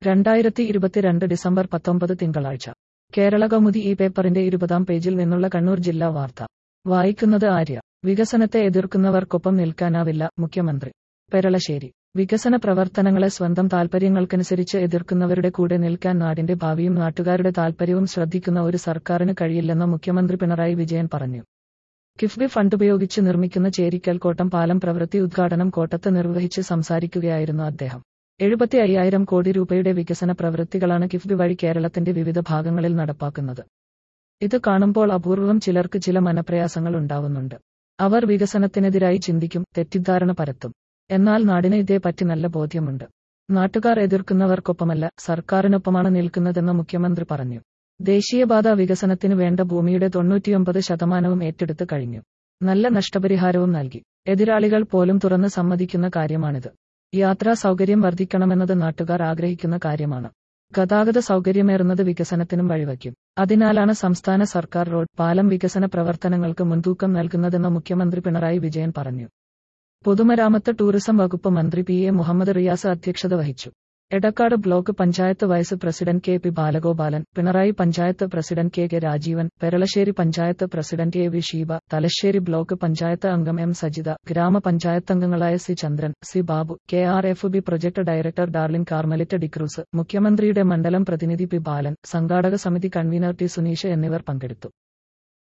രണ്ടായിരത്തി ഇരുപത്തിരണ്ട് ഡിസംബർ പത്തൊമ്പത് തിങ്കളാഴ്ച കേരള കൗമുദി ഈ പേപ്പറിന്റെ ഇരുപതാം പേജിൽ നിന്നുള്ള കണ്ണൂർ ജില്ലാ വാർത്ത വായിക്കുന്നത് ആര്യ വികസനത്തെ എതിർക്കുന്നവർക്കൊപ്പം നിൽക്കാനാവില്ല മുഖ്യമന്ത്രി പെരളശ്ശേരി വികസന പ്രവർത്തനങ്ങളെ സ്വന്തം താൽപര്യങ്ങൾക്കനുസരിച്ച് എതിർക്കുന്നവരുടെ കൂടെ നിൽക്കാൻ നാടിന്റെ ഭാവിയും നാട്ടുകാരുടെ താൽപര്യവും ശ്രദ്ധിക്കുന്ന ഒരു സർക്കാരിന് കഴിയില്ലെന്ന് മുഖ്യമന്ത്രി പിണറായി വിജയൻ പറഞ്ഞു കിഫ്ബി ഫണ്ട് ഉപയോഗിച്ച് നിർമ്മിക്കുന്ന ചേരിക്കൽ കോട്ടം പാലം പ്രവൃത്തി ഉദ്ഘാടനം കോട്ടത്ത് നിർവഹിച്ച് സംസാരിക്കുകയായിരുന്നു അദ്ദേഹം എഴുപത്തി അയ്യായിരം കോടി രൂപയുടെ വികസന പ്രവൃത്തികളാണ് കിഫ്ബി വഴി കേരളത്തിന്റെ വിവിധ ഭാഗങ്ങളിൽ നടപ്പാക്കുന്നത് ഇത് കാണുമ്പോൾ അപൂർവം ചിലർക്ക് ചില മനപ്രയാസങ്ങൾ ഉണ്ടാവുന്നുണ്ട് അവർ വികസനത്തിനെതിരായി ചിന്തിക്കും തെറ്റിദ്ധാരണ പരത്തും എന്നാൽ നാടിന് ഇതേപ്പറ്റി നല്ല ബോധ്യമുണ്ട് നാട്ടുകാർ എതിർക്കുന്നവർക്കൊപ്പമല്ല സർക്കാരിനൊപ്പമാണ് നിൽക്കുന്നതെന്ന് മുഖ്യമന്ത്രി പറഞ്ഞു ദേശീയപാത വികസനത്തിന് വേണ്ട ഭൂമിയുടെ തൊണ്ണൂറ്റിയൊമ്പത് ശതമാനവും ഏറ്റെടുത്ത് കഴിഞ്ഞു നല്ല നഷ്ടപരിഹാരവും നൽകി എതിരാളികൾ പോലും തുറന്ന് സമ്മതിക്കുന്ന കാര്യമാണിത് യാത്രാ സൗകര്യം വർദ്ധിക്കണമെന്നത് നാട്ടുകാർ ആഗ്രഹിക്കുന്ന കാര്യമാണ് ഗതാഗത സൗകര്യമേറുന്നത് വികസനത്തിനും വഴിവയ്ക്കും അതിനാലാണ് സംസ്ഥാന സർക്കാർ റോഡ് പാലം വികസന പ്രവർത്തനങ്ങൾക്ക് മുൻതൂക്കം നൽകുന്നതെന്ന് മുഖ്യമന്ത്രി പിണറായി വിജയൻ പറഞ്ഞു പൊതുമരാമത്ത് ടൂറിസം വകുപ്പ് മന്ത്രി പി എ മുഹമ്മദ് റിയാസ് അധ്യക്ഷത വഹിച്ചു Edakkad block panchayat vice president K P Balagopalan Pinarayi panchayat president K K Rajeevan Peralassery panchayat president A V Sheeba Thalassery block panchayat അംഗം എം സജിത ഗ്രാമപഞ്ചായത്ത് അംഗങ്ങളായ C Chandran C Babu K R F B project director Darlene Carmelite D'Cruz മുഖ്യമന്ത്രിയുടെ മണ്ഡലം പ്രതിനിധി പി ബാലൻ സംഘാടക സമിതി കൺവീനർ ടി സുനീഷ് എന്നിവർ പങ്കെടുത്തു